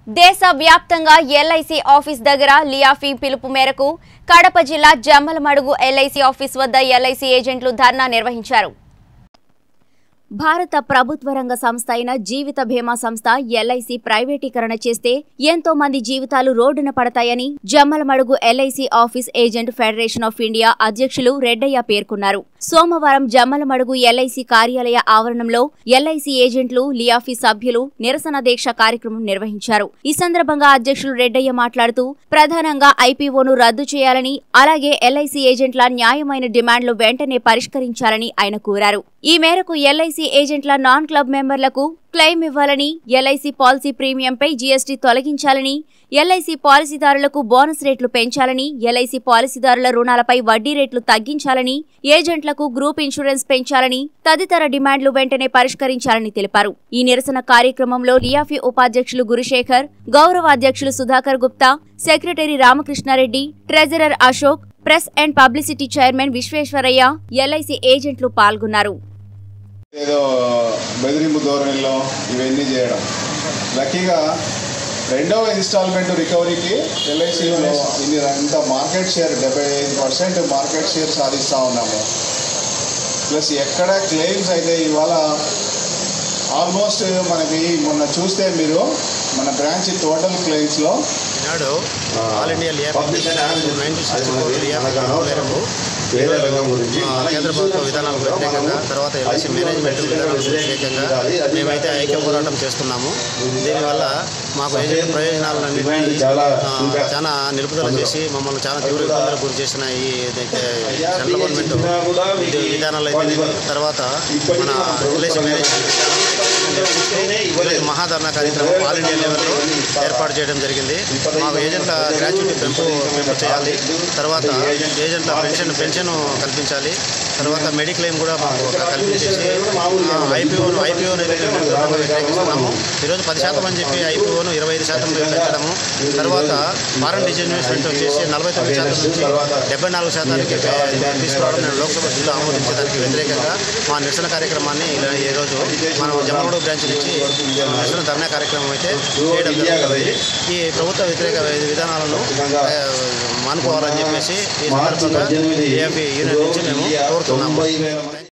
దేశ వ్యాప్తంగా LIC office దగ్గర లియాఫీ పిలుపు మేరకు కడప జిల్లా జమ్మలమడుగు ఎల్ఐసి ఆఫీస్ వద్ద ఎల్ఐసి ఏజెంట్లు ధర్నా నిర్వహించారు భారత ప్రభుత్వ రంగ సంస్థ అయిన జీవిత బీమా సంస్థ ఎల్ఐసి ప్రైవేటీకరణ చేస్తే ఎంతో మంది జీవితాలు రోడ్డున పడతాయని Jammalamadugu LIC office agent federation of India అధ్యక్షులు రెడ్డయ్య పేర్కొన్నారు సోమవారం జమ్మలమడుగు ఎల్ఐసి కార్యాలయ ఆవరణంలో ఎల్ఐసి ఏజెంట్లు లియాఫీ సభ్యులు నిరసన దీక్ష కార్యక్రమం నిర్వహించారు ఈ సందర్భంగా అధ్యక్షులు రెడ్డయ్య మాట్లాడుతూ ప్రధానంగా ఐపీఓను రద్దు చేయాలని అలాగే ఎల్ఐసి ఏజెంట్ల న్యాయమైన డిమాండ్లు వెంటనే పరిష్కరించాలని ఆయన కోరారు ఈ మేరకు ఎల్ఐసి ఏజెంట్ల నాన్ క్లబ్ మెంబర్లకు క్లెయిమ్ ఇవ్వాలని ఎల్ఐసి పాలసీ ప్రీమియంపై జీఎస్టీ తొలగించాలని ఎల్ఐసి పాలసీదారులకు బోనస్ రేట్లు పెంచాలని ఎల్ఐసి పాలసీదారుల రుణాలపై వడ్డీ రేట్లు తగ్గించాలని ఏజెంట్లకు గ్రూప్ ఇన్సూరెన్స్ పెంచాలని తదితర డిమాండ్లు వెంటనే పరిష్కరించాలని తెలిపారు ఈ నిరసన కార్యక్రమంలో లియాఫీ ఉపాధ్యక్షులు గురుశేఖర్ గౌరవ అధ్యక్షులు Sudhakar Gupta secretary Ramakrishna Reddy treasurer Ashok press and publicity chairman Visweswaraiah LIC ఏజెంట్లు పాల్గొన్నారు ఏదో బెదిరింపు ధోరణిలో ఇవన్నీ చేయడం లక్కీగా రెండవ ఇన్స్టాల్మెంట్ రికవరీకి ఎల్ఐసిలో ఇన్ని ఇంత మార్కెట్ షేర్ డెబ్బై ఐదు పర్సెంట్ మార్కెట్ షేర్ సాధిస్తూ ఉన్నాము ప్లస్ ఎక్కడ క్లెయిమ్స్ అయితే ఇవాళ ఆల్మోస్ట్ మనకి మొన్న చూస్తే మీరు మన బ్రాంచ్ టోటల్ క్లెయిమ్స్లో ఈనాడు ఆల్ ఇండియా లియా నైన్టీన్ సిక్స్టీ ఫోర్ లియా మేరకు వేరే రంగం గురించి ఆ, కేంద్ర ప్రభుత్వ విధానాలకు వ్యతిరేకంగా తర్వాత ఎల్ఐసి మేనేజ్మెంట్ విధానాలకు వ్యతిరేకంగా మేమైతే ఐక్య పోరాటం చేస్తున్నాము దీనివల్ల మాకు ఏజెంట్ ప్రయోజనాలన్నింటినీ చాలా ఆ, ఇంకా చాలా నిలుపుదల చేసి మమ్మల్ని చాలా తీవ్ర ఇబ్బందులకు గురి చేసిన ఈ ఏదైతే సెంట్రల్ గవర్నమెంట్ విధి- విధానాలు అయితే తర్వాత మన ఎల్ఐసి మేనేజ్మెంట్ ఈరోజు మహాధరణ కార్యక్రమం ఆల్ ఇండియా లెవెల్లో ఏర్పాటు చేయడం జరిగింది మాకు ఏజెంట్ల గ్రాట్యుటీ పెంపు పెంపు చేయాలి తర్వాత ఏజెంట్ల పెన్షన్ పెన్షన్ కల్పించాలి తర్వాత మెడిక్లెయిమ్ కూడా మాకు ఒక కల్పించేసి ఐపీఓను ఐపీఓను వ్యతిరేకిస్తున్నాము ఈరోజు పది శాతం అని చెప్పి ఐపీఓను ఇరవై ఐదు శాతం పెంచడము తర్వాత ఫారెన్ డిజిన్వెస్ట్మెంట్ వచ్చేసి నలభై తొమ్మిది శాతం నుంచి డెబ్బై నాలుగు శాతానికి పె- తీసుకురావడం నేను లోక్సభ బిల్లు ఆమోదించడానికి వ్యతిరేకంగా మా నిరసన కార్యక్రమాన్ని ఇలా ఈరోజు మనం జమ్మగూడ బ్రాంచ్ నుంచి నిరసన ధర్నా కార్యక్రమం అయితే చేయడం జరుగుతుంది ఈ ప్రభుత్వ వ్యతిరేక విధానాలను ఆ, మానుకోవాలని చెప్పేసి ఈ మార్చి సందర్భంగా పద్దెనిమిది ఏఎఫ్ఈ యూనియన్ నుంచి మేము కోరుతున్నాము తొంభై వేల